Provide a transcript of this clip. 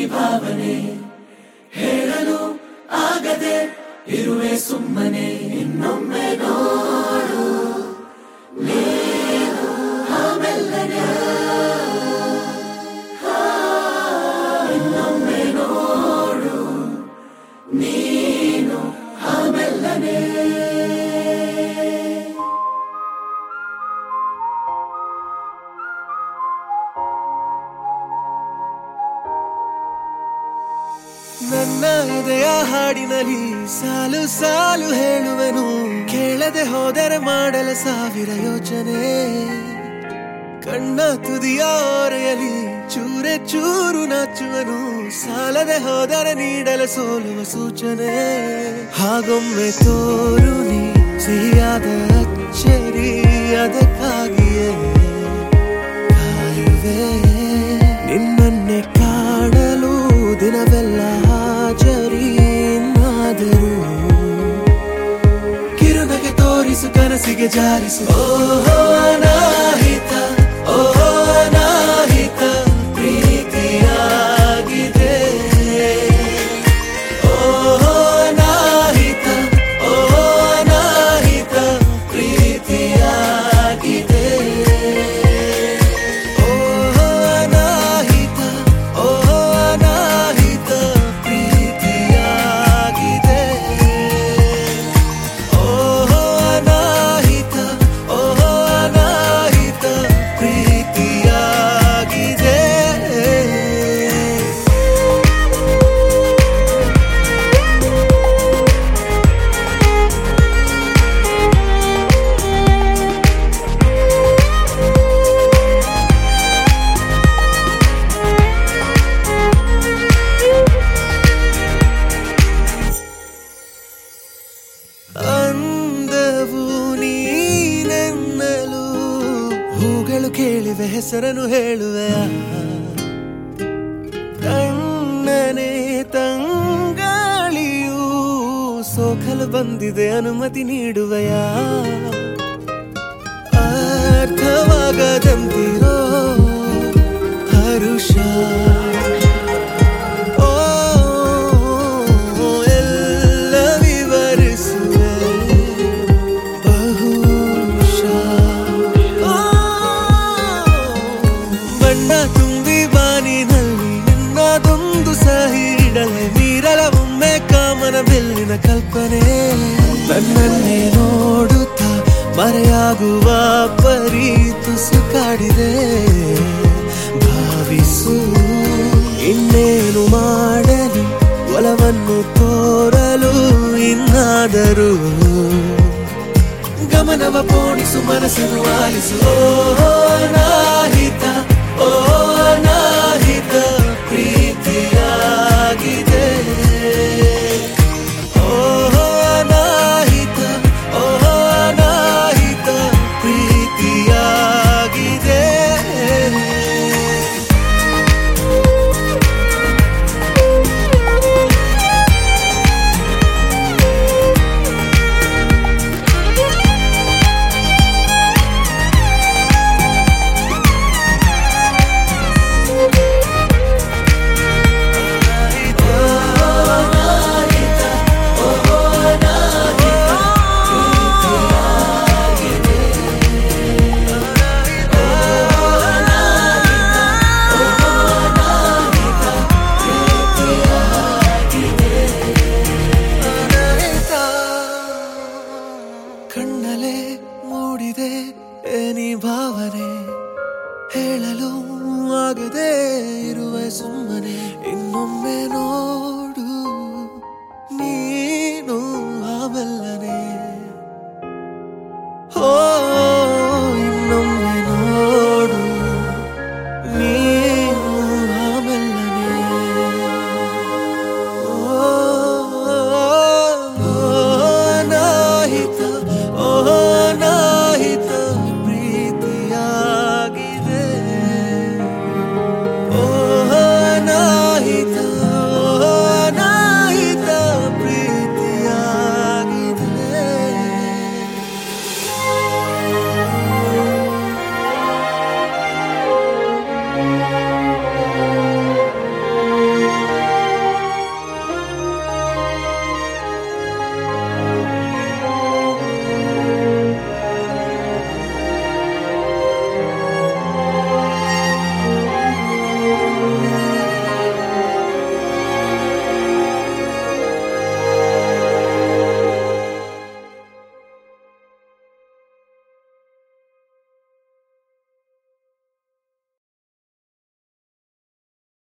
ಭಾವನೆ ಹೇಳಲು ಆಗದೆ ಇರುವೆ ಸುಮ್ಮನೆ ಇನ್ನೊಮ್ಮೆ ನೋಡು ನೀನು ಆಮೆಲ್ಲನೆ ಇನ್ನೊಮ್ಮೆ ನೋಡು ನೀನು ಆಮೆಲ್ಲನೆ ನನ್ನ ಎದೆಯ ಹಾಡಿನಲ್ಲಿ ಸಾಲು ಸಾಲು ಹೇಳುವೆನು ಕೇಳದೆ ಹೋದರೆ ಮಾಡಲ ಸಾವಿರ ಯೋಚನೆ ಕಣ್ಣ ತುದಿಯ ಓರೆಯಲಿ ಚೂರೆ ಚೂರು ನಾಚುವನು ಸಾಲದೆ ಹೋದರೆ ನೀಡಲ ಸೋಲುವ ಸೂಚನೆ ಹಾಗೊಮ್ಮೆ ತೋರು ನೀ ಸಿಹಿಯಾದ ಅಚ್ಚರಿ ಅದಕ್ಕಾಗಿಯೇ ಕಾಯುವೆ ನಿನ್ನನ್ನೇ ಕಾಣಲು ದಿನವೆಲ್ಲ ಹಾಜರಿ ಇನ್ನಾದರೂ ಕಿರುನಗೆ ತೋರಿಸು ಕನಸಿಗೆ ಜಾರಿಸು ಓಹೋ ಅನಾಹಿತ ಓಹೋ ಅನಾಹಿತ ಪ್ರೀತಿಯಾಗಿದೆ ಓಹೋ ಅನಾಹಿತ ಓಹೋ ಅನಾಹಿತ ಪ್ರೀತಿಯಾಗಿದೆ ಓಹೋ ಅನಾಹಿತ ಓಹೋ ಅನಾಹಿತ ಪ್ರೀತಿಯಾಗಿದೆ ಓಹೋ ಅನಾಹಿತ ಓಹೋ ಅನಾಹಿತ ಪ್ರೀತಿಯಾಗಿದೆ ಅಂದವು ನೀನೆನ್ನಲು ಹೂಗಳು ಕೇಳಿವೆ ಹೆಸರನ್ನು ಹೇಳುವೆ ತಣ್ಣನೆ ತಂಗಾಳಿಯು ಸೋಕಲು ಬಂದಿದೆ ಅನುಮತಿ ನೀಡುವೆಯ ಅರ್ಥವಾಗದಂತಿರೋ ಹರುಷ ಓ ಎಲ್ಲ ವಿವರಿಸುವೆ ಬಹುಶಃ ಓ, ಬಣ್ಣ ತುಂಬಿ ಬಾನಿನಲ್ಲಿ ನಿನ್ನದೊಂದು ಸಹಿ ಇಡಲೆ ಮೀರಲ ಒಮ್ಮೆ ಕಾಮನ ಬೆಲ್ಲಿನ ಕಲ್ಪನೆ ನನ್ನನ್ನೇ ನೋಡುತ್ತಾ ಮರೆಯಾಗುವ ಪರಿ ತುಸು ಕಾಡಿದೆ ಭಾವಿಸು ಇನ್ನೇನು ಮಾಡಲಿ ಒಲವನ್ನು ತೋರಲು ಇನ್ನಾದರೂ ಗಮನವ ಪೋಣಿಸು ಮನಸ್ಸನ್ನು ಆಲಿಸು ಓ ನಾಹಿತ ಓ ನಾಹಿತ ಪ್ರೀತಿಯಾಗಿದೆ ಓಹೋ ಅನಾಹಿತ ಓಹೋ ಅನಾಹಿತ ಪ್ರೀತಿಯಾಗಿದೆ ಕಣ್ಣಲೆ ಮೂಡಿದೆ ಏನಿ ಭಾವನೆ ಹೇಳಲು ಆಗದೆ ಇರುವ ಸುಮ್ಮನೆ ಇನ್ನೊಮ್ಮೆ ನೋಡು